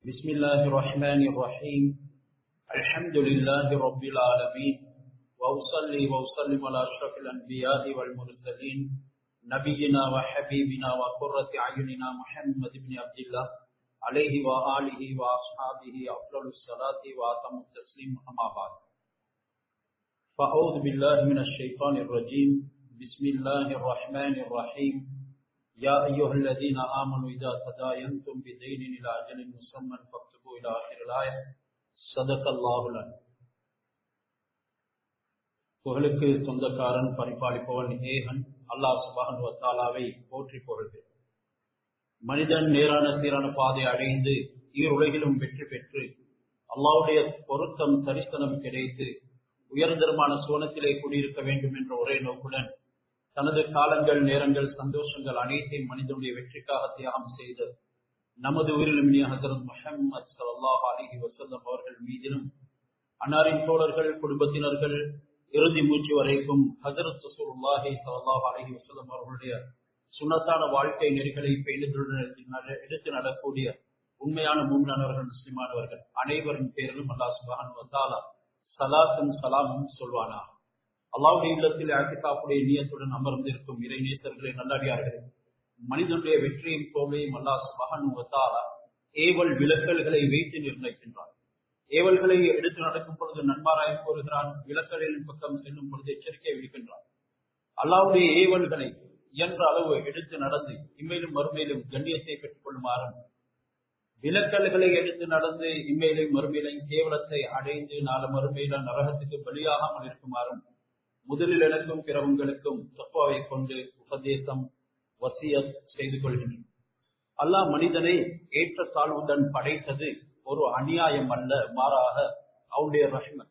بسم الله الرحمن الرحيم الحمد لله رب العالمين وأصلي وأسلم على أشرف الأنبياء والمرسلين نبينا وحبيبنا وقرة أعيننا محمد بن عبد الله عليه وآله وأصحابه أفضل الصلاة وأتم التسليم أما بعد فأعوذ بالله من الشيطان الرجيم بسم الله الرحمن الرحيم يا أيها الذين آمنوا إذا تداينتم بدين إلى أجل مسمى فاكتبوا إلى آخر الآية صدق الله العظيم புகழுக்கு சொந்தக்காரன் பரிபாலிப்பவன் ஏகன் அல்லாஹ் சுபஹன் வத்தாலாவை போற்றி புகழ்கிறேன் மனிதன் நேரான சீரான பாதை அடைந்து ஈருலகிலும் வெற்றி பெற்று அல்லாவுடைய பொருத்தம் தரிசனம் கிடைத்து உயர்தரமான சோனத்திலே குடியிருக்க வேண்டும் என்ற ஒரே நோக்குடன் தனது காலங்கள் நேரங்கள் சந்தோஷங்கள் அனைத்தையும் மனிதனுடைய வெற்றிக்காக தியாகம் செய்து நமது உயிரிலுமினிய ஹசரத் முஹம்மது சல்லாஹ் அலிஹி வசல்லம் அவர்கள் மீதிலும் அன்னாரின் தோழர்கள் குடும்பத்தினர்கள் இறுதி மூச்சு வரைக்கும் ஹசரத் சசூல்லாஹி சல்லாஹ் அலிஹி வசல்லம் அவர்களுடைய சுனத்தான வாழ்க்கை நெறிகளை பெய்துடன் எடுத்து நடக்கூடிய உண்மையான மூன்றானவர்கள் முஸ்லிமானவர்கள் அனைவரின் பேரிலும் அல்லா சுபான் வந்தாலா சலாத்தும் சலாமும் சொல்வானா அல்லாவுடைய இல்லத்தில் ஆக்கித்தாப்புடைய நீயத்துடன் அமர்ந்திருக்கும் இறை நேசர்களே நல்லடியார்களே மனிதனுடைய வெற்றியும் தோல்வியும் அல்லா சுபகன் வத்தாலா ஏவல் விலக்கல்களை வைத்து நிர்ணயிக்கின்றான் ஏவல்களை எடுத்து நடக்கும் பொழுது நன்மாராய் கூறுகிறான் விலக்கலின் பக்கம் செல்லும் பொழுது எச்சரிக்கை விடுக்கின்றான் அல்லாவுடைய ஏவல்களை இயன்ற அளவு எடுத்து நடந்து இம்மையிலும் மறுமையிலும் கண்ணியத்தை பெற்றுக் கொள்ளுமாறும் விலக்கல்களை எடுத்து நடந்து இம்மையிலும் மறுமையிலும் கேவலத்தை அடைந்து நாலு மறுமையில நரகத்துக்கு பலியாகாமல் இருக்குமாறும் முதலில் எனக்கும் பிறவங்களுக்கும் தப்பாவை கொண்டு உபதேசம் வசிய செய்து கொள்கின்றன அல்லாஹ் மனிதனை ஏற்ற தாழ்வுடன் படைத்தது ஒரு அநியாயம் அல்ல மாறாக அவருடைய ரஹ்மத்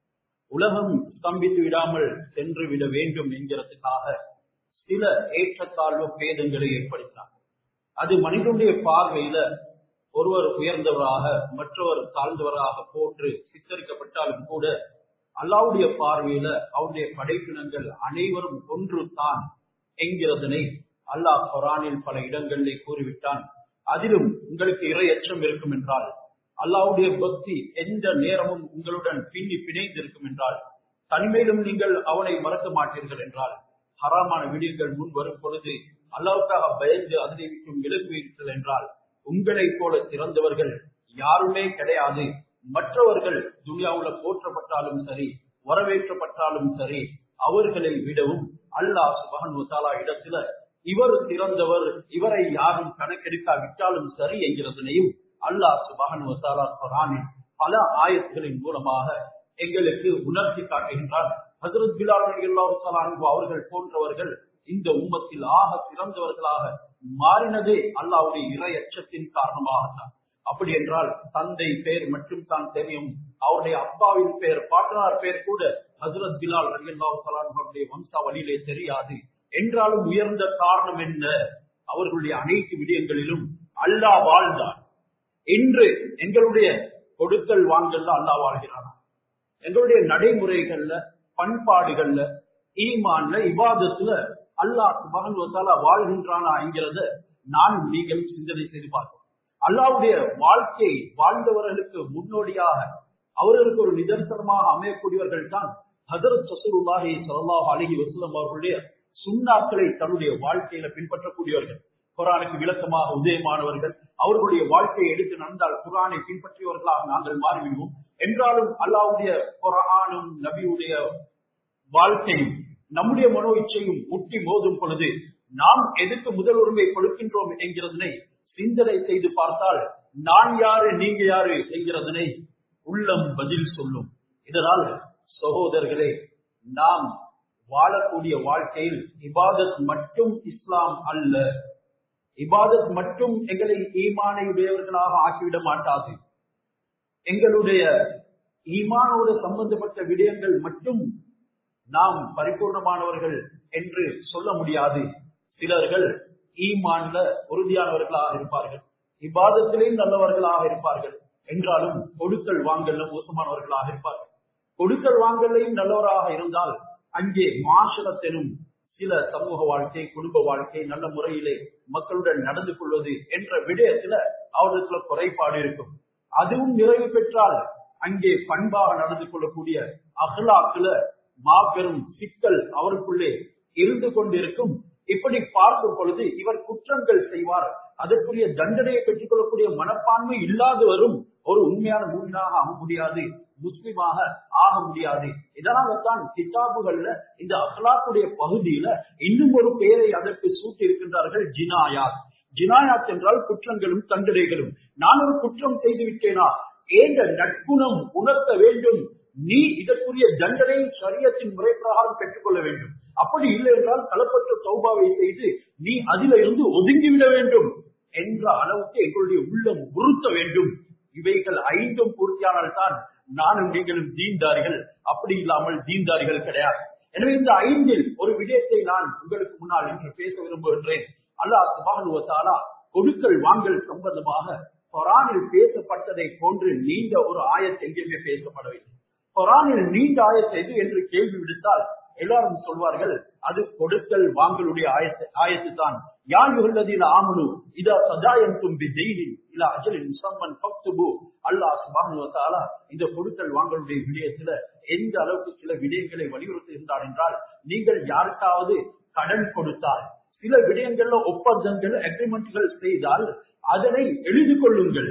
உலகம் ஸ்தம்பித்து விடாமல் சென்று விட வேண்டும் என்கிறதுக்காக சில ஏற்றத்தாழ்வு பேதங்களை ஏற்படுத்தினார் அது மனிதனுடைய பார்வையில ஒருவர் உயர்ந்தவராக மற்றவர் தாழ்ந்தவராக போன்று சித்தரிக்கப்பட்டாலும் கூட அல்லாவுடைய பார்வையில அவருடைய படைப்பினங்கள் அனைவரும் ஒன்று தான் என்கிறதனை அல்லாஹ் குரானில் பல இடங்களிலே கூறிவிட்டான் அதிலும் உங்களுக்கு இறை அச்சம் இருக்கும் என்றால் அல்லாவுடைய பக்தி எந்த நேரமும் உங்களுடன் பின்னி பிணைந்து இருக்கும் என்றால் தனிமையிலும் நீங்கள் அவனை மறக்க மாட்டீர்கள் என்றால் ஹராமான விடியங்கள் முன் வரும் பொழுது அல்லாவுக்காக பயந்து அதனை விட்டும் விலகுவீர்கள் என்றால் உங்களைப் போல சிறந்தவர்கள் யாருமே கிடையாது மற்றவர்கள் துனியாவுல போற்றப்பட்டாலும் சரி வரவேற்றப்பட்டாலும் சரி அவர்களை விடவும் அல்லாஹ் சுபகன் வசாலா இடத்துல இவர் சிறந்தவர் இவரை யாரும் கணக்கெடுக்காவிட்டாலும் சரி என்கிறதனையும் அல்லாஹ் சுபகன் வசாலா குரானின் பல ஆயத்துகளின் மூலமாக எங்களுக்கு உணர்த்தி காட்டுகின்றார் ஹசரத் பிலால் அவர்கள் போன்றவர்கள் இந்த உம்மத்தில் ஆக சிறந்தவர்களாக மாறினதே அல்லாவுடைய இறை அச்சத்தின் காரணமாகத்தான் அப்படி என்றால் தந்தை பெயர் மட்டும் தான் தெரியும் அவருடைய அப்பாவின் பெயர் பாட்டனார் பெயர் கூட ஹசரத் பிலால் ரலியல்லாவுடைய வம்சாவளியிலே தெரியாது என்றாலும் உயர்ந்த காரணம் என்ன அவர்களுடைய அனைத்து விடயங்களிலும் அல்லாஹ் வாழ்ந்தான் இன்று எங்களுடைய கொடுக்கல் வாங்கல்ல அல்லாஹ் வாழ்கிறானா எங்களுடைய நடைமுறைகள்ல பண்பாடுகள்ல ஈமான்ல இவாதத்துல அல்லாஹ் மகன் வந்தாலா வாழ்கின்றானா என்கிறத நான் நீங்கள் சிந்தனை செய்து பார்ப்போம் அல்லாவுடைய வாழ்க்கை வாழ்ந்தவர்களுக்கு முன்னோடியாக அவர்களுக்கு ஒரு நிதர்சனமாக அமையக்கூடியவர்கள் தான் ஹசரத் சசூருல்லாஹி சல்லாஹ் அலஹி வசலம் அவர்களுடைய சுண்ணாக்களை தன்னுடைய வாழ்க்கையில பின்பற்றக்கூடியவர்கள் குரானுக்கு விளக்கமாக உதயமானவர்கள் அவர்களுடைய வாழ்க்கையை எடுத்து நடந்தால் குரானை பின்பற்றியவர்களாக நாங்கள் மாறிவிடுவோம் என்றாலும் அல்லாவுடைய குரானும் நபியுடைய வாழ்க்கையும் நம்முடைய மனோ இச்சையும் முட்டி மோதும் பொழுது நாம் எதுக்கு முதல் உரிமை கொடுக்கின்றோம் என்கிறதனை சிந்தனை செய்து பார்த்தால் நான் யாரு நீங்க யாரு என்கிறதனை உள்ளம் பதில் சொல்லும் இதனால் சகோதரர்களே நாம் வாழக்கூடிய வாழ்க்கையில் இபாதத் மட்டும் இஸ்லாம் அல்ல இபாதத் மட்டும் எங்களை ஈமானை உடையவர்களாக ஆக்கிவிட மாட்டாது எங்களுடைய ஈமானோடு சம்பந்தப்பட்ட விடயங்கள் மட்டும் நாம் பரிபூர்ணமானவர்கள் என்று சொல்ல முடியாது சிலர்கள் ஈமான்ல உறுதியானவர்களாக இருப்பார்கள் இபாதத்திலேயும் நல்லவர்களாக இருப்பார்கள் என்றாலும் கொடுக்கல் வாங்கல்ல மோசமானவர்களாக இருப்பார்கள் கொடுக்கல் வாங்கலையும் நல்லவராக இருந்தால் அங்கே மாசலத்தெனும் சில சமூக வாழ்க்கை குடும்ப வாழ்க்கை நல்ல முறையிலே மக்களுடன் நடந்து கொள்வது என்ற விடயத்துல அவர்களுக்கு குறைபாடு இருக்கும் அதுவும் நிறைவு பெற்றால் அங்கே பண்பாக நடந்து கொள்ளக்கூடிய அகலாக்குல மாபெரும் சிக்கல் அவருக்குள்ளே இருந்து கொண்டிருக்கும் இப்படி பார்க்கும் பொழுது இவர் குற்றங்கள் செய்வார் அதற்குரிய தண்டனையை பெற்றுக் கொள்ளக்கூடிய மனப்பான்மை இல்லாது வரும் ஒரு உண்மையான மூமினாக ஆக முடியாது முஸ்லிமாக ஆக முடியாது இதனால தான் கிதாபுகள்ல இந்த அஹ்லாக்குடைய பகுதியில இன்னும் ஒரு பெயரை அதற்கு சூட்டி இருக்கின்றார்கள் ஜினாயாத் ஜினாயாத் என்றால் குற்றங்களும் தண்டனைகளும் நான் ஒரு குற்றம் செய்து விட்டேனா ஏந்த நட்புணம் உணர்த்த வேண்டும் நீ இதற்குரிய தண்டனை சரியத்தின் முறை பிரகாரம் பெற்றுக்கொள்ள வேண்டும் அப்படி இல்லை என்றால் களப்பற்ற சௌபாவை செய்து நீ அதில இருந்து ஒதுங்கிவிட வேண்டும் என்ற அளவுக்கு எங்களுடைய உள்ளம் உறுத்த வேண்டும் இவைகள் ஐந்தும் பூர்த்தியானால் தான் நானும் நீங்களும் தீன்தாரிகள் அப்படி இல்லாமல் தீன்தாரிகள் கிடையாது எனவே இந்த ஐந்தில் ஒரு விடயத்தை நான் உங்களுக்கு முன்னால் இன்று பேச விரும்புகின்றேன் அல்லாஹ் சுபானுவத்தாலா கொடுக்கல் வாங்கல் சம்பந்தமாக கொரானில் பேசப்பட்டதை போன்று நீண்ட ஒரு ஆயத்தை எங்கேயுமே பேசப்படவில்லை கொரானில் நீண்ட ஆயத்தை எது என்று கேள்வி விடுத்தால் எல்லாரும் சொல்வார்கள் அது கொடுக்கல் வாங்கலுடைய ஆயத்து ஆயத்து தான் யாயுள்ளதில் ஆமனு இதா சதாயம் தும்பி தெய்னின் இல்ல அஜலின் முசம்மன் பக்துபு அல்லாஹ் சுபானுவத்தாலா இந்த கொடுக்கல் வாங்கலுடைய விடயத்துல எந்த அளவுக்கு சில விடயங்களை வலியுறுத்துகின்றார் என்றால் நீங்கள் யாருக்காவது கடன் கொடுத்தால் சில விடயங்கள்ல ஒப்பந்தங்கள் அக்ரிமெண்ட்கள் செய்தால் அதனை எழுதி கொள்ளுங்கள்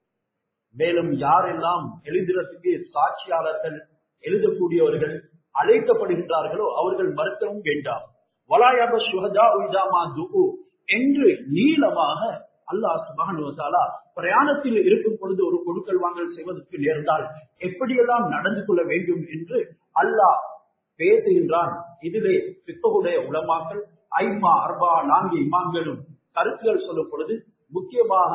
மேலும் யாரெல்லாம் எழுதுறதுக்கு சாட்சியாளர்கள் எழுதக்கூடியவர்கள் அழைக்கப்படுகின்றார்களோ அவர்கள் மறுக்கவும் வேண்டாம் வலாயாப சுகதா உய்தாமா துகு என்று நீளமாக அல்லாஹ் சுபஹானுவத்தாலா பிரயாணத்தில் இருக்கும் பொழுது ஒரு கொடுக்கல் வாங்கல் செய்வதற்கு நேர்ந்தால் எப்படியெல்லாம் நடந்து கொள்ள வேண்டும் என்று அல்லாஹ் பேசுகின்றான் இதிலே பித்தகுடைய உலமாக்கள் ஐமா அர்பா நான்கு இமாம்களும் கருத்துகள் சொல்லும் பொழுது முக்கியமாக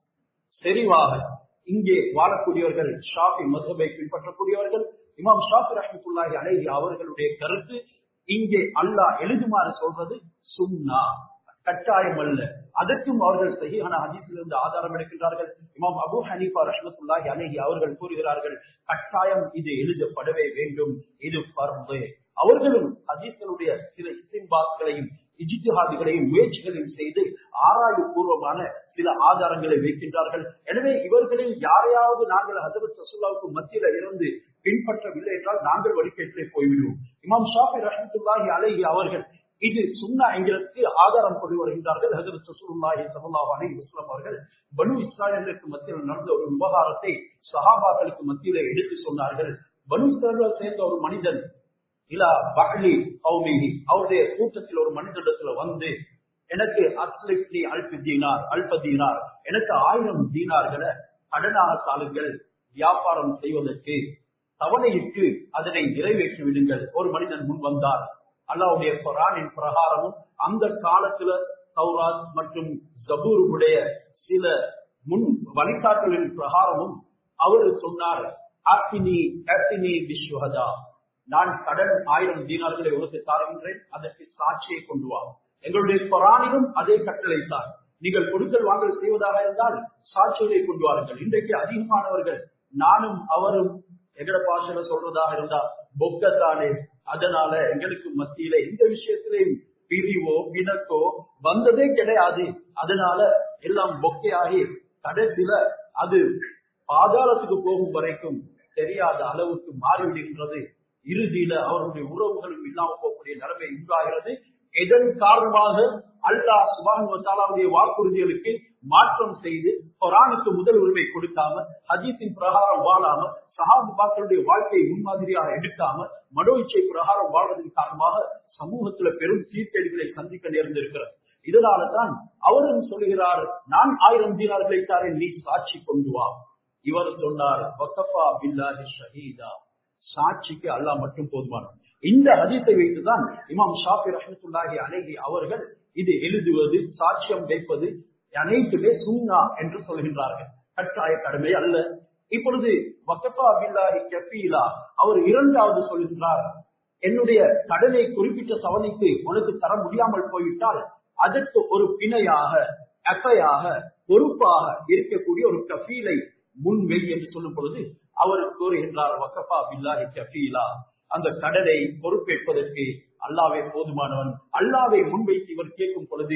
செறிவாக இங்கே வாழக்கூடியவர்கள் ஷாஃபி மதுபை பின்பற்றக்கூடியவர்கள் இமாம் ஷாஃபி ரஹமத்துல்லாஹி அலைஹி அவர்களுடைய கருத்து இங்கே அல்லாஹ் எழுதுமாறு சொல்றது சுன்னா கட்டாயம் அல்ல அதற்கும் அவர்கள் சகிஹான ஹதீஸிலிருந்து ஆதாரம் எடுக்கின்றார்கள் இமாம் அபு ஹனீஃபா ரஹமத்துல்லாஹி அலைஹி அவர்கள் கூறுகிறார்கள் கட்டாயம் இது எழுதப்படவே வேண்டும் இது பர்வு அவர்களும் ஹதீஸ்களுடைய சில இஸ்திம்பாத்களையும் இஜித்திஹாதிகளையும் முயற்சிகளையும் செய்து ஆராய்வு பூர்வமான சில ஆதாரங்களை வைக்கின்றார்கள் எனவே இவர்களில் யாரையாவது நாங்கள் ஹசரத் சசுல்லாவுக்கு மத்தியில இருந்து பின்பற்றவில்லை என்றால் நாங்கள் வழிகேட்டிலே போய்விடுவோம் இமாம் ஷாஃபி ரஹமத்துல்லாஹி அலைஹி அவர்கள் இது சுண்ணா என்கிறதுக்கு ஆதாரம் கொண்டு வருகின்றார்கள் ஹசரத் சசூல்லாஹி சல்லாஹ் அலி முஸ்லாம் அவர்கள் பனு இஸ்ராயலுக்கு மத்தியில் நடந்த ஒரு விவகாரத்தை சஹாபாக்களுக்கு மத்தியில எடுத்து சொன்னார்கள் பனு இஸ்ராயல் சேர்ந்த ஒரு மனிதன் இலா பஹ்லி கௌமிஹி அவருடைய கூட்டத்தில் ஒரு மனிதனிடத்துல வந்து எனக்கு அஸ்லிப்னி அல்பி தீனார் அல்ப தீனார் எனக்கு ஆயிரம் தீனார்களை கடனாக சாலுங்கள் வியாபாரம் செய்வதற்கு தவணையிட்டு அதனை நிறைவேற்றி விடுங்கள் ஒரு மனிதன் முன் வந்தார் அல்லாவுடைய குரானின் பிரகாரமும் அந்த காலத்துல சௌராத் மற்றும் ஜபூருடைய சில முன் வழிகாட்டலின் பிரகாரமும் அவர் சொன்னார் அத்தினி அத்தினி விஸ்வதா நான் கடன் ஆயிரம் தீனார்களை உனக்கு தாருகின்றேன் அதற்கு சாட்சியை கொண்டு வா எங்களுடைய குரானிலும் அதே கட்டளை தான் நீங்கள் கொடுக்கல் வாங்கல் செய்வதாக இருந்தால் சாட்சியை கொண்டு வாருங்கள் இன்றைக்கு அதிகமானவர்கள் நானும் அவரும் எங்கட பாஷையில சொல்றதாக இருந்தா பொக்கத்தானே அதனால எங்களுக்கு மத்தியில இந்த விஷயத்திலையும் பிரிவோ பிணக்கோ வந்ததே கிடையாது அதனால எல்லாம் பொக்கையாகி கடைசியில அது பாதாளத்துக்கு போகும் வரைக்கும் தெரியாத அளவுக்கு மாறிவிடுகின்றது இறுதியில அவருடைய உறவுகளும் இல்லாமல் போகக்கூடிய நிலைமை உண்டாகிறது இதன் காரணமாக அல்லாஹ் சுபானுடைய வாக்குறுதிகளுக்கு மாற்றம் செய்து குரானுக்கு முதல் உரிமை கொடுக்காம ஹதீஸின் பிரகாரம் வாழாம சஹாபு பாக்களுடைய வாழ்க்கையை முன்மாதிரியாக எடுக்காம மனோ இச்சை பிரகாரம் வாழ்வதன் காரணமாக சமூகத்துல பெரும் சீர்கேடுகளை சந்திக்க நேர்ந்திருக்கிறது இதனாலதான் அவரும் சொல்லுகிறார் நான் ஆயிரம் தீனார்களை தாரேன் நீ சாட்சி கொண்டு வா இவர் சொன்னார் வக்கஃபா பில்லாஹி ஷஹீதா சாட்சிக்கு அல்லாஹ் மட்டும் போதுமானவர் இந்த ஹதீஸை வைத்துதான் இமாம் ஷாஃபி ரஹமத்துல்லாஹி அலைஹி அவர்கள் இது எழுதுவது சாட்சியம் வைப்பது அனைத்துமே சுன்னா என்று சொல்கின்றார்கள் கட்டாய கடமை அல்ல இப்பொழுது வக்கஃபா பில்லாஹி கஃபீலா அவர் இரண்டாவது சொல்கின்றார் என்னுடைய கடனை குறிப்பிட்ட சவனைக்கு உனக்கு தர முடியாமல் போய்விட்டால் அதற்கு ஒரு பிணையாக எஃபையாக பொறுப்பாக இருக்கக்கூடிய ஒரு கஃபீலை முன்வை என்று சொல்லும் பொழுது அவர் கூறுகின்றார் வக்கஃபா பில்லாஹி கஃபீலா அந்த கடனை பொறுப்பேற்பதற்கு அல்லாவே போதுமானவன் அல்லாவை முன்வைத்து இவர் கேட்கும் பொழுது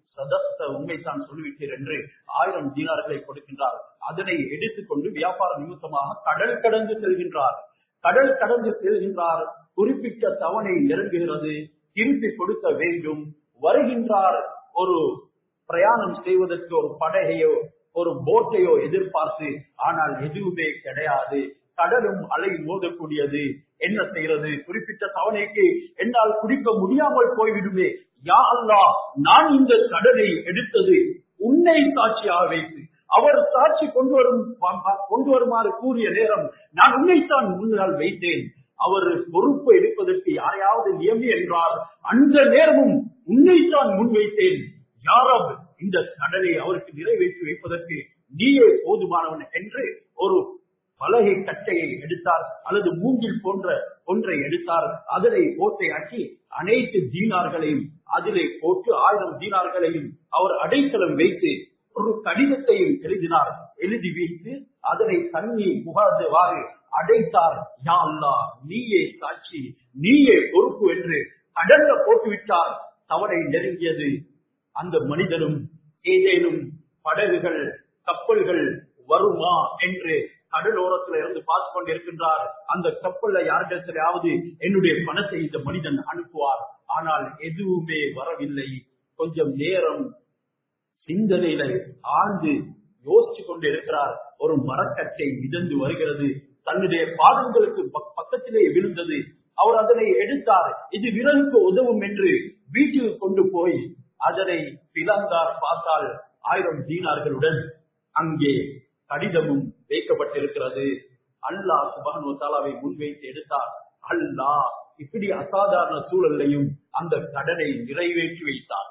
சதஸ்த உண்மைத்தான் சொல்லிவிட்டீர் என்று ஆயிரம் தீனார்களை கொடுக்கின்றார் அதனை எடுத்துக்கொண்டு வியாபார நிமித்தமாக கடல் கடந்து செல்கின்றார் கடல் கடந்து செல்கின்றார் குறிப்பிட்ட தவணை நெருங்குகிறது திருப்பி கொடுக்க வேண்டும் வருகின்றார் ஒரு பிரயாணம் செய்வதற்கு ஒரு படகையோ ஒரு போட்டையோ எதிர்பார்த்து ஆனால் எதுவுமே கிடையாது கடலும் அலை மோதக்கூடியது என்ன செய்யறது குறிப்பிட்ட தவணைக்கு என்னால் குடிக்க முடியாமல் போய்விடுமே யா அல்லா நான் இந்த கடலை எடுத்தது உன்னை சாட்சியாக வைத்து அவர் சாட்சி கொண்டு வரும் கொண்டு வருமாறு கூறிய நேரம் நான் உன்னைத்தான் முன்னால் வைத்தேன் அவர் பொறுப்பு எடுப்பதற்கு யாரையாவது நியமி என்றார் அந்த நேரமும் உன்னைத்தான் முன்வைத்தேன் யாரப் இந்த கடலை அவருக்கு நிறைவேற்றி வைப்பதற்கு நீயே போதுமானவன் என்று ஒரு பலகை கட்டையை எடுத்தார் அல்லது மூங்கில் போன்ற ஒன்றை எடுத்தார் அதனை ஓட்டையாக்கி அனைத்து தீனார்களையும் அதிலே போட்டு ஆயிரம் தீனார்களையும் அவர் அடைக்கலம் வைத்து ஒரு கடிதத்தையும் எழுதினார் எழுதி வைத்து அதனை தண்ணீர் புகாதவாறு அடைத்தார் யா அல்லா நீயே சாட்சி நீயே பொறுப்பு என்று கடல்ல போட்டுவிட்டார் தவறை நெருங்கியது அந்த மனிதனும் ஏதேனும் படகுகள் கப்பல்கள் வருமா என்று கடலோரத்துல இருந்து பார்த்து கொண்டிருக்கின்றார் அந்த கப்பல்ல யாரிடத்திலாவது என்னுடைய பணத்தை இந்த மனிதன் அனுப்புவார் ஆனால் எதுவுமே வரவில்லை கொஞ்சம் நேரம் சிந்தனையில ஆழ்ந்து யோசிச்சு கொண்டு இருக்கிறார் ஒரு மரக்கட்டை மிதந்து வருகிறது தன்னுடைய பாதங்களுக்கு பக்கத்திலே விழுந்தது அவர் அதனை எடுத்தார் இது விரலுக்கு உதவும் என்று வீட்டுக்கு கொண்டு போய் அதனை பிளந்தார் பார்த்தால் ஆயிரம் தீனார்களுடன் அங்கே கடிதமும் வைக்கப்பட்டிருக்கிறது அல்லாஹ் சுபானு தாலாவை முன்வைத்து எடுத்தார் அல்லாஹ் இப்படி அசாதாரண சூழலையும் அந்த கடனை நிறைவேற்றி வைத்தார்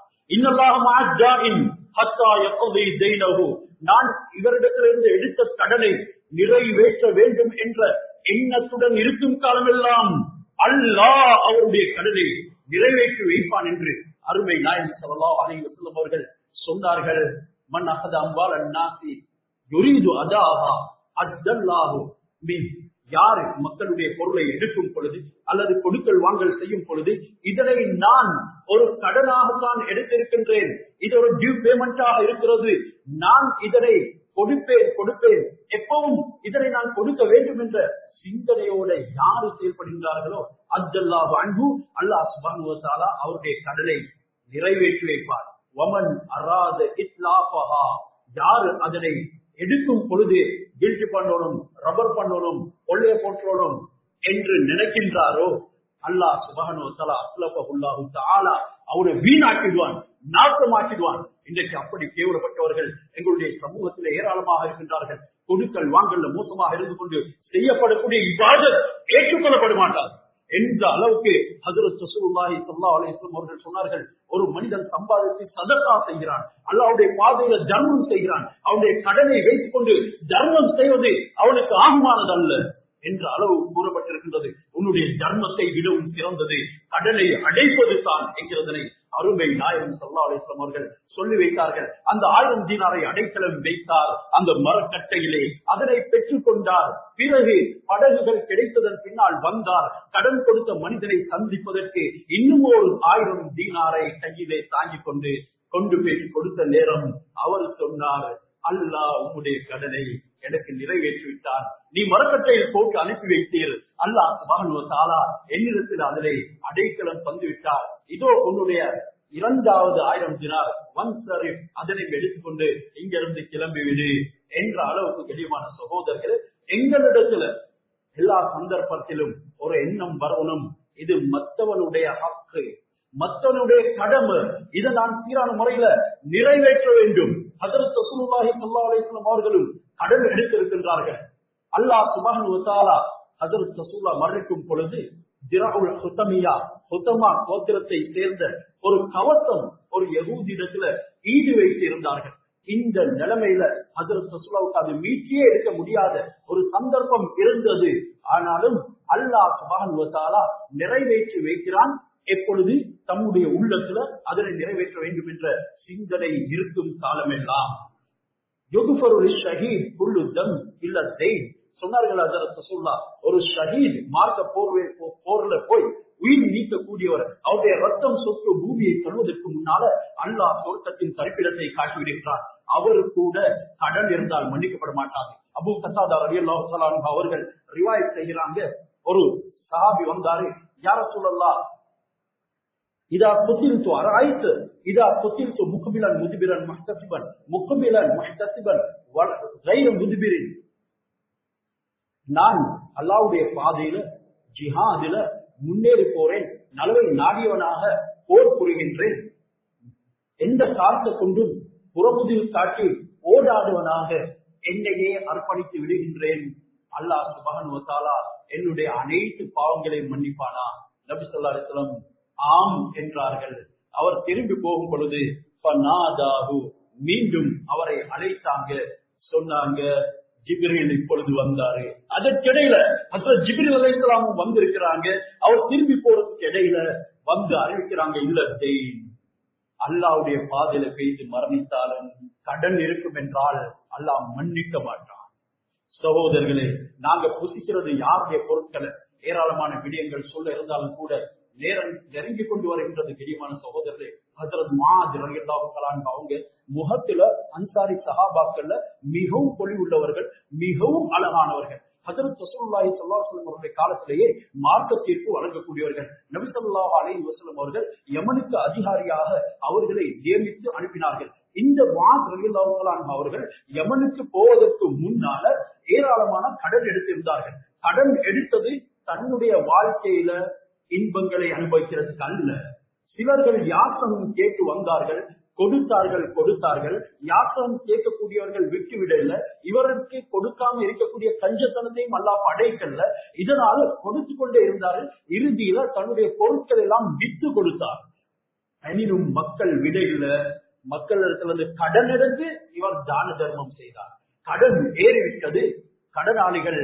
நான் இவரிடத்திலிருந்து எடுத்த கடனை நிறைவேற்ற வேண்டும் என்ற எண்ணத்துடன் இருக்கும் காலமெல்லாம் அல்லாஹ் அவருடைய கடனை நிறைவேற்றி வைப்பான் என்று அருமை நாயன் சல்லா அலைவசல்லம் அவர்கள் சொன்னார்கள் மன் அகத அம்பால் அந்நாசி யுரீது அதாஹா அத்தல்லாஹு மின் யாரு மக்களுடைய பொருளை எடுக்கும் பொழுது அல்லது கொடுக்கல் வாங்கல் செய்யும் பொழுது இதனை நான் ஒரு கடனாகத்தான் எடுத்திருக்கின்றேன் இது ஒரு டியூ பேமெண்டாக இருக்கிறது நான் இதனை கொடுப்பேன் கொடுப்பேன் எப்பவும் இதனை நான் கொடுக்க வேண்டும் என்ற சிந்தனையோட யாரு செயல்படுகின்றார்களோ அஜல்லா வாங்கு அல்லாஹ் சுபானுவத்தாலா அவருடைய கடலை நிறைவேற்றி வைப்பார் வமன் அராத இஸ்லாபஹா யாரு அதனை எடுக்கும் பொழுது கில்ட் பண்ணணும் ரப்பர் பண்ணணும் கொள்ளைய போற்றணும் என்று நினைக்கின்றாரோ அல்லாஹ் சுபஹனு தலா அஸ்லபுல்லாஹு தாலா அவரை வீணாக்கிடுவான் நாசமாக்கிடுவான் இன்றைக்கு அப்படி கேவலப்பட்டவர்கள் எங்களுடைய சமூகத்தில் ஏராளமாக இருக்கின்றார்கள் கொடுக்கல் வாங்கல்ல மோசமாக இருந்து கொண்டு செய்யப்படக்கூடிய இவ்வாறு ஏற்றுக்கொள்ளப்பட மாட்டார் என்ற அளவுக்கு ஹசரத் ரசூலுல்லாஹி ஸல்லல்லாஹு அலைஹி வஸல்லம் அவர்கள் சொன்னார்கள் ஒரு மனிதன் சம்பாதித்து சதக்கா செய்கிறான் அல்லாஹ்வுடைய பாதையில தர்மம் செய்கிறான் அவனுடைய கடனை வைத்துக் கொண்டு தர்மம் செய்வது அவனுக்கு ஆகுமானது அல்ல என்ற அளவு கூறப்பட்டிருக்கின்றது உன்னுடைய தர்மத்தை விடவும் சிறந்தது கடனை அடைப்பது தான் என்கிறதனை அருமை நாயகம் சல்லா அலிஸ்லாம் அவர்கள் சொல்லி வைத்தார்கள் அந்த ஆயிரம் தீனாரை அடைக்கலம் வைத்தார் அந்த மரக்கட்டையிலே அதனை பெற்றுக் கொண்டார் பிறகு படகுகள் கிடைத்ததன் பின்னால் வந்தார் கடன் கொடுத்த மனிதனை சந்திப்பதற்கு இன்னும் ஒரு ஆயிரம் தீனாரை கையிலே தாங்கிக் கொண்டு கொண்டு போய் கொடுத்த நேரம் அவர் சொன்னார் அல்லாஹ் உம்முடைய கடனை எனக்கு நிறைவேற்றி விட்டார் நீ மரக்கட்டையில் போட்டு அனுப்பி வைத்தீர் அல்லாஹ் சுபான் தாலா என்னிடத்தில் அதிலே அடைக்கலம் தந்து விட்டார் இதோ உன்னுடைய இரண்டாவது ஆயிரம் தினார் ஒன் சரிப் அதனை எடுத்துக்கொண்டு இங்கிருந்து கிளம்பி விடு என்ற அளவுக்கு கடியமான சகோதரர்கள் எங்களிடத்துல எல்லா சந்தர்ப்பத்திலும் ஒரு எண்ணம் வரணும் இது மற்றவனுடைய ஹக்கு மற்றவனுடைய கடமை இதை நான் சீரான முறையில நிறைவேற்ற வேண்டும் அதற்கு ரசூலுல்லாஹி ஸல்லல்லாஹு அலைஹி வஸல்லம் அவர்களும் கடன் எடுத்திருக்கின்றார்கள் அல்லாஹ் சுப்ஹானஹு வ தஆலா ஹஜ்ரத் ரசூலா மரணிக்கும் பொழுது திரவுல் ஹுதமியா ஹுதமா கோத்திரத்தை சேர்ந்த ஒரு கவசம் ஒரு யகூதிடத்துல ஈடு வைத்து இருந்தார்கள் இந்த நிலைமையில ஹஜரத் ரசூலாவுக்கு அது மீட்டியே எடுக்க முடியாத ஒரு சந்தர்ப்பம் இருந்தது ஆனாலும் அல்லாஹ் சுப்ஹானஹு வ தஆலா நிறைவேற்றி வைக்கிறான் எப்பொழுது தம்முடைய உள்ளத்துல அதனை நிறைவேற்ற வேண்டும் என்ற சிந்தனை இருக்கும் காலமெல்லாம் யுகுஃபருல் ஷஹீத் குல்லு தம் இல்ல தெய் சொன்னார்கள் அதற்கு சொல்லா ஒரு ஷஹீத் மார்க்க போர்வே போர்ல போய் உயிர் நீக்கக்கூடியவர் அவருடைய ரத்தம் சொத்து பூமியை சொல்வதற்கு முன்னால அல்லாஹ் சொர்க்கத்தின் தரிப்பிடத்தை காட்டிவிடுகிறார் அவர் கூட கடன் இருந்தால் மன்னிக்கப்பட மாட்டார் அபு கசாதா அலி அல்லாஹ் அவர்கள் ரிவாயத் செய்கிறாங்க ஒரு சஹாபி வந்தாரு யார சொல்லலாம் இதா குத்தில்து அராய்த்து இதா குத்தில்து முகபிலன் முதுபிரன் முஹ்தசிபன் முகபிலன் முஹ்தசிபன் கைர முதுபிரின் நான் அல்லாவுடைய பாதையில ஜிஹாதில முன்னேறி போறேன் நலவை நாடியவனாக போர் புரிகின்றேன் எந்த காலத்தை கொண்டும் புறமுதில் காட்டி ஓடாடுவனாக என்னையே அர்ப்பணித்து விடுகின்றேன் அல்லாஹ் சுபகனுவத்தாலா என்னுடைய அனைத்து பாவங்களையும் மன்னிப்பானா நபி சொல்லா அலிஸ்லம் ஆம் என்றார்கள் அவர் திரும்பி போகும் பொழுது மீண்டும் அவரை அழைத்தாங்க சொன்னாங்க ஜிப்ரில் இப்பொழுது வந்தாரு அதற்கிடையில மற்ற ஜிப்ரில் அலைத்தலாமும் வந்திருக்கிறாங்க அவர் திரும்பி போறதுக்கு இடையில வந்து அறிவிக்கிறாங்க இல்லத்தை அல்லாவுடைய பாதையில பேசி மரணித்தாலும் கடன் இருக்கும் என்றால் அல்லாஹ் மன்னிக்க மாட்டான் சகோதரர்களே நாங்க புசிக்கிறது யாருடைய பொருட்களை ஏராளமான விடயங்கள் சொல்ல இருந்தாலும் கூட நேரம் நெருங்கி கொண்டு வருகின்றது பிரியமான சகோதரர்களே ஹசரத் மாஜ் அவங்க முகத்துல அன்சாரி சஹாபாக்கள்ல மிகவும் பொலிவுள்ளவர்கள் மிகவும் அழகானவர்கள் ஹசரத் ரசூலுல்லாஹி ஸல்லல்லாஹு அலைஹி அவருடைய காலத்திலேயே மார்க்க தீர்ப்பு வழங்கக்கூடியவர்கள் நபி ஸல்லல்லாஹு அலைஹி வஸல்லம் அவர்கள் யமனுக்கு அதிகாரியாக அவர்களை நியமித்து அனுப்பினார்கள் இந்த வாத் ரலியல்லாஹு அவர்கள் யமனுக்கு போவதற்கு முன்னால ஏராளமான கடன் எடுத்திருந்தார்கள் கடன் எடுத்தது தன்னுடைய வாழ்க்கையில இன்பங்களை அனுபவிக்கிறதுக்கு அல்ல சிலர்கள் யாசனம் கேட்டு வந்தார்கள் கொடுத்தார்கள் கொடுத்தார்கள் யாசனம் கேட்கக்கூடியவர்கள் விட்டுவிடல இவருக்கு கொடுக்காம இருக்கக்கூடிய கஞ்சத்தனத்தையும் அல்லா படைக்கல்ல இதனால கொடுத்து கொண்டே இருந்தார்கள் இறுதியில தன்னுடைய பொருட்கள் எல்லாம் விட்டு கொடுத்தார் எனினும் மக்கள் விடையில மக்கள் இடத்துல கடன் எடுத்து இவர் தான தர்மம் செய்தார் கடன் ஏறிவிட்டது கடனாளிகள்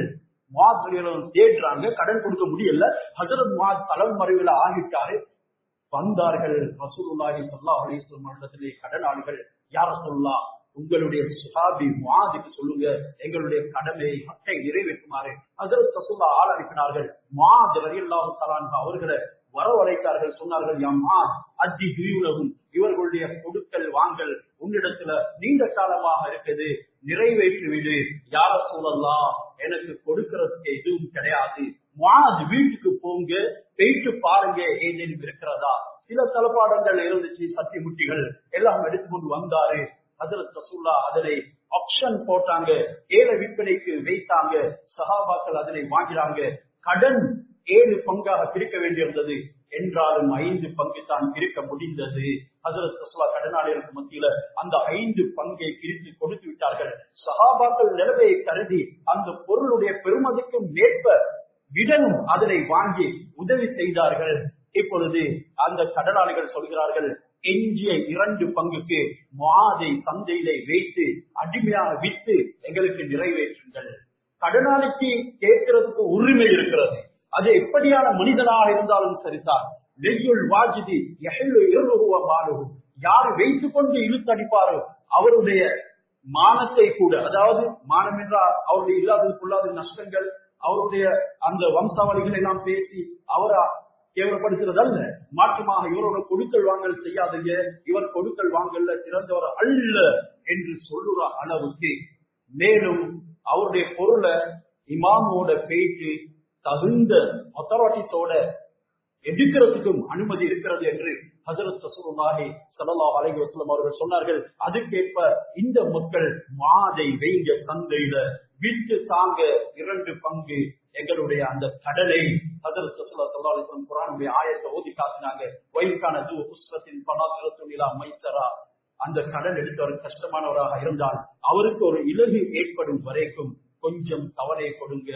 மாதம் தேடுறாங்க கடன் கொடுக்க முடியல ஹசரத் மாத் தலைமறைவுல ஆகிட்டாரு வந்தார்கள் ரசூலுல்லாஹி ஸல்லல்லாஹு அலைஹி வஸல்லம் இடத்திலே கடனாளிகள் யார சொல்லலாம் உங்களுடைய சுஹாபி மாதுக்கு சொல்லுங்க எங்களுடைய கடமை மட்டை நிறைவேற்றுமாறு ஹசரத் ரசூல்லா ஆள் அனுப்பினார்கள் மாத் ரலியல்லாஹு தஆலா அவர்களை வரவழைத்தார்கள் சொன்னார்கள் யா மாத் அத்தி ஹிரியுலகும் இவர்களுடைய கொடுக்கல் வாங்கல் உன்னிடத்துல நீண்ட காலமாக இருக்குது நிறைவேற்றி விடு யார சூழல்லாம் எனக்கு கொடுக்கறதுக்கு எதுவும் கிடையாது மாது வீட்டுக்கு போங்க போயிட்டு பாருங்க ஏதேனும் இருக்கிறதா சில தளபாடங்கள் இருந்துச்சு சத்தி முட்டிகள் எல்லாம் எடுத்துக்கொண்டு வந்தாரு ஹசரத் ரசூல்லா அதனை ஆப்ஷன் போட்டாங்க ஏல விற்பனைக்கு வைத்தாங்க சஹாபாக்கள் அதனை வாங்கினாங்க கடன் ஏழு பங்காக பிரிக்க வேண்டியிருந்தது என்றாலும் ஐந்து பங்கு தான் பிரிக்க முடிந்தது ஹசரத் ரசூலா கடனாளிகளுக்கு மத்தியில அந்த ஐந்து பங்கை பிரித்து கொடுத்து விட்டார்கள் சஹாபாக்கள் நிலைமையை கருதி அந்த பொருளுடைய பெருமதிக்கும் மேற்ப விடனும் அதனை வாங்கி உதவி செய்தார்கள் இப்பொழுது அந்த கடனாளிகள் சொல்கிறார்கள் எஞ்சிய இரண்டு பங்குக்கு மாதை சந்தையிலே வைத்து அடிமையாக விட்டு எங்களுக்கு நிறைவேற்றுங்கள் கடனாளிக்கு கேட்கிறதுக்கு உரிமை இருக்கிறது அது எப்படியான மனிதனாக இருந்தாலும் சரிதான் நெய்யுள் வாஜிதி எஹல்லு இருவருவ மாலுகு யார் வைத்துக் கொண்டு இழுத்தடிப்பாரோ அவருடைய மானத்தை கூட அதாவது மானம் என்றால் அவருடைய இல்லாதது கொள்ளாத நஷ்டங்கள் அவருடைய அந்த வம்சாவளிகளை எல்லாம் பேசி அவரை கேவலப்படுத்துறது அல்ல மாற்றமாக இவரோட கொடுக்கல் வாங்கல் செய்யாதீங்க இவர் கொடுக்கல் வாங்கல்ல சிறந்தவர் அல்ல என்று சொல்லுற அளவுக்கு மேலும் அவருடைய பொருளை இமாமோட பேச்சு தகுந்த அத்தாரிட்டிஸோட எடுக்கிறதுக்கும் அனுமதி இருக்கிறது என்று ஹசரத் ரசூலுல்லாஹி ஸல்லல்லாஹு அலைஹி வஸல்லம் அவர்கள் சொன்னார்கள் அதுக்கேற்ப இந்த மக்கள் மாதை வெய்ங்க சந்தையில விட்டு தாங்க இரண்டு பங்கு எங்களுடைய அந்த கடலை ஹசரத் ரசூலுல்லாஹி ஸல்லல்லாஹு அலைஹி வஸல்லம் குர்ஆனுடைய ஆயத்தை ஓதி காட்டினாங்க வைகான து உஸ்ரத்தின் பனாத்திரத்துன் இலா மைசரா அந்த கடன் எடுத்தவர் கஷ்டமானவராக இருந்தால் அவருக்கு ஒரு இலகு ஏற்படும் வரைக்கும் கொஞ்சம் கவலை கொடுங்க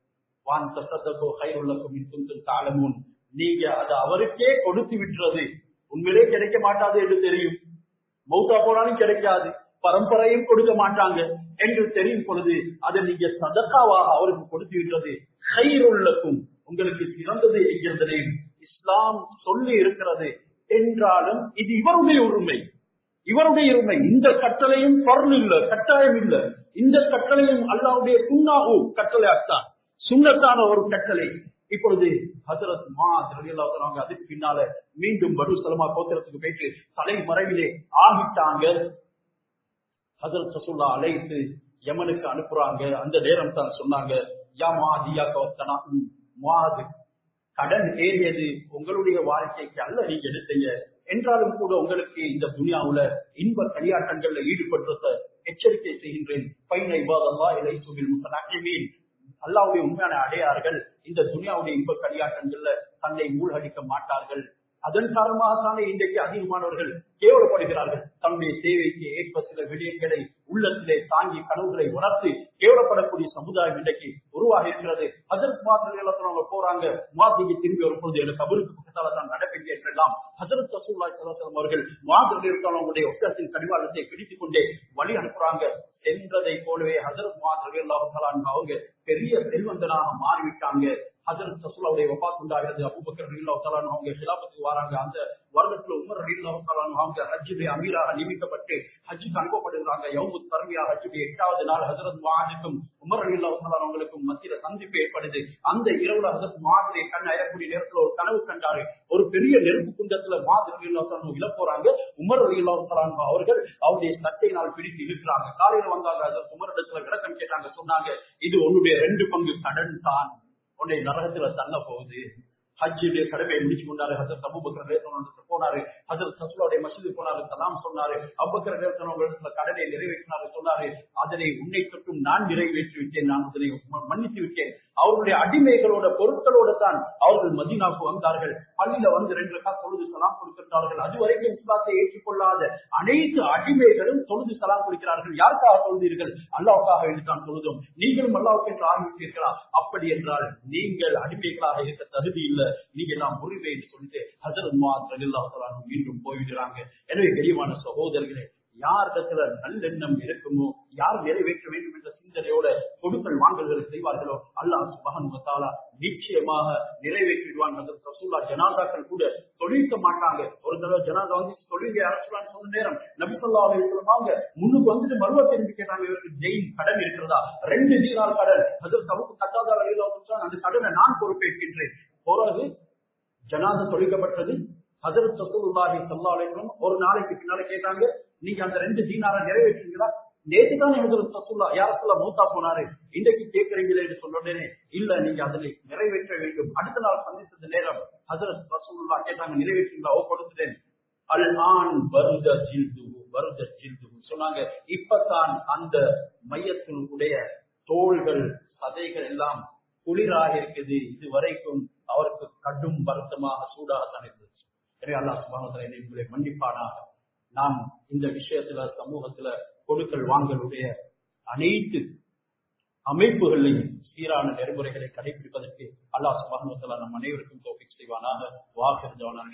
வான் தசத்தோ கைருள்ளக்கும் இன்கும் தாளமுன் நீங்க அது அவருக்கே கொடுத்து விட்டுறது உண்மையிலே கிடைக்க மாட்டாது என்று தெரியும் மௌத்தா போனாலும் கிடைக்காது பரம்பரையும் கொடுக்க மாட்டாங்க என்று தெரியும் பொழுது அதை நீங்க சதக்காவாக அவருக்கு கொடுத்து விட்டது கைருள்ளக்கும் உங்களுக்கு சிறந்தது என்கிறதையும் இஸ்லாம் சொல்லி இருக்கிறது என்றாலும் இது இவருடைய உரிமை இவருடைய உரிமை இந்த கட்டளையும் பொருள் இல்ல கட்டாயம் இல்ல இந்த கட்டளையும் அல்லாவுடைய சுண்ணாகு கட்டளை அத்தான் சுண்ணத்தான ஒரு கட்டளை இப்பொழுது ஹசரத் மா அவங்க அதுக்கு பின்னால மீண்டும் படு சலமா கோத்திரத்துக்கு போயிட்டு தலைமறைவிலே ஆகிட்டாங்க ஹசரத் ரசூல்லா அழைத்து யமனுக்கு அனுப்புறாங்க அந்த நேரம் தான் சொன்னாங்க யா மாதியா கவத்தனா மாது கடன் ஏறியது உங்களுடைய வாழ்க்கைக்கு அல்ல நீங்க எடுத்தீங்க என்றாலும் கூட உங்களுக்கு இந்த துனியாவுல இன்ப களியாட்டங்கள்ல ஈடுபடுறத எச்சரிக்கை செய்கின்றேன் பைனை வாதல்லா இலை சுவில் முத்தனாக்கிமீன் அல்லாவுடைய உண்மையான அடையார்கள் இந்த துனியாவுடைய இன்ப களியாட்டங்கள்ல தன்னை மூழ்கடிக்க மாட்டார்கள் அதன் காரணமாக தானே இன்றைக்கு அதிகமானவர்கள் கேவலப்படுகிறார்கள் தன்னுடைய தேவைக்கு ஏற்ப சில விடயங்களை உள்ளத்திலே தாங்கி கனவுகளை உணர்த்து கேவலப்படக்கூடிய சமுதாயம் இன்றைக்கு உருவாகி இருக்கிறது ஹசரத் மாத்திரை அவங்க போறாங்க மாதிரிக்கு திரும்பி வரும்போது எனக்கு கபருக்கு பக்கத்தால தான் நடப்பீங்க என்றெல்லாம் ஹசரத் சசூல்லா சலாசலம் அவர்கள் மாதிரி அவங்களுடைய ஒட்டத்தின் கடிவாளத்தை பிடித்துக் கொண்டே வழி அனுப்புறாங்க என்றதை போலவே ஹசரத் மாதிரி அவங்க பெரிய செல்வந்தனாக மாறிவிட்டாங்க ஹசரத் சசூலாவுடைய வபாத் உண்டாகிறது அபுபக்கர் ரலியல்லாஹு தஆலா அவங்க ஹிலாபத்துக்கு வராங்க அந்த வருடத்துல உமர் ரலியல்லாஹு தஆலா அவங்க ஹஜ்ஜுடைய அமீராக நியமிக்கப்பட்டு ஹஜ்ஜுக்கு அனுப்பப்படுகிறாங்க யௌமுத் தர்மியா ஹஜ்ஜுடைய எட்டாவது நாள் ஹசரத் முஆதுக்கும் உமர் ரலியல்லாஹு தஆலா அவங்களுக்கும் மத்தியில சந்திப்பு ஏற்படுது அந்த இரவுல ஹசரத் முஆதுடைய கண் அயக்கூடிய நேரத்துல ஒரு கனவு கண்டாரு ஒரு பெரிய நெருப்பு குண்டத்துல முஆது ரலியல்லாஹு தஆலா இழ போறாங்க உமர் ரலியல்லாஹு தஆலா அவர்கள் அவருடைய சட்டையினால் பிடித்து இழுக்கிறாங்க காலையில வந்தாங்க ஹசரத் உமர் இடத்துல விளக்கம் கேட்டாங்க சொன்னாங்க இது உன்னுடைய ரெண்டு பங்கு கடன் தான் உன்னை நரகத்துல தள்ள போகுது ஹஜ்ஜுடைய கடமையை முடிச்சு கொண்டாரு ஹசரத் அபுபக்கர் நேரத்தில் போனாரு ஹசரத் சசுலாவுடைய மசூதி போனாரு சலாம் சொன்னாரு அபுபக்கர் நேரத்தில் கடனை நிறைவேற்றினாரு சொன்னாரு அதனை உன்னை தொட்டும் நான் நிறைவேற்றி விட்டேன் நான் அதனை மன்னித்து விட்டேன் அவருடைய அடிமைகளோட பொருட்களோட தான் அவர்கள் மதீனாவுக்கு வந்தார்கள் பள்ளியில வந்து ரெண்டு காசு தொழுது சலாம் கொடுக்கின்றார்கள் அதுவரைக்கும் இஸ்லாத்தை ஏற்றுக்கொள்ளாத அனைத்து அடிமைகளும் தொழுது சலாம் கொடுக்கிறார்கள் யாருக்காக தொழுதீர்கள் அல்லாவுக்காக வேண்டித்தான் தொழுதும் நீங்களும் அல்லாவுக்கு என்று ஆரம்பித்தீர்களா அப்படி என்றால் நீங்கள் அடிமைகளாக இருக்க தகுதி இல்லை நீங்க எல்லாம் முறிவை என்று சொல்லிட்டு ஹசரத் மாத்திரம் மீண்டும் போய்விடுறாங்க எனவே பெரியமான சகோதரர்களே யாரிடத்துல நல்லெண்ணம் இருக்குமோ யார் நிறைவேற்ற வேண்டும் என்ற சிந்தனையோட கொடுக்கல் வாங்கல்கள் செய்வார்களோ அல்லாஹ் சுபகன் மத்தாலா நிச்சயமாக நிறைவேற்றிடுவான் ரசூல்லா ஜனாதாக்கள் கூட தொழில்க்க மாட்டாங்க ஒரு தடவை ஜனாதா வந்து தொழிலை அரசுலான்னு சொன்ன நேரம் நபிசல்லா அவங்க முன்னுக்கு வந்துட்டு மருவ திரும்பி கேட்டாங்க இவருக்கு ஜெயின் கடன் இருக்கிறதா ரெண்டு தீனார் கடன் அது தவுக்கு கட்டாதார அந்த கடனை நான் பொறுப்பேற்கின்றேன் பிறகு ஜனாத தொழிக்கப்பட்டது ஹசரத் சசூல்லாஹி சல்லா அலைக்கும் ஒரு நாளைக்கு பின்னால கேட்டாங்க நீங்க அந்த ரெண்டு தீனாரை நிறைவேற்றீங்களா நேற்று தான் எனக்கு சசுல்லா யாரத்துல மூத்தா போனாரு இன்றைக்கு கேட்கறீங்களே என்று சொன்னேனே இல்ல நீங்க அதனை நிறைவேற்ற வேண்டும் அடுத்த நாள் சந்தித்தது நேரம் ஹசரத் ரசூல்லா கேட்டாங்க நிறைவேற்றீங்களா ஓ கொடுத்துட்டேன் அல் ஆன் வருத ஜில்து வருத ஜில்து சொன்னாங்க இப்பதான் அந்த மையத்தில் உடைய தோள்கள் சதைகள் எல்லாம் குளிராக இருக்குது இது வரைக்கும் அவருக்கு கடும் வருத்தமாக சூடாகத்தான் இருந்துச்சு எனவே அல்லாஹ் சுபானத்தில் உங்களை மன்னிப்பானாக நாம் இந்த விஷயத்துல சமூகத்துல கொடுக்கல் வாங்கலுடைய அனைத்து அமைப்புகளையும் சீரான நெறிமுறைகளை கடைபிடிப்பதற்கு அல்லாஹ் சுபானத்தில் நம் அனைவருக்கும் தோப்பிக் செய்வானாக வாக்கு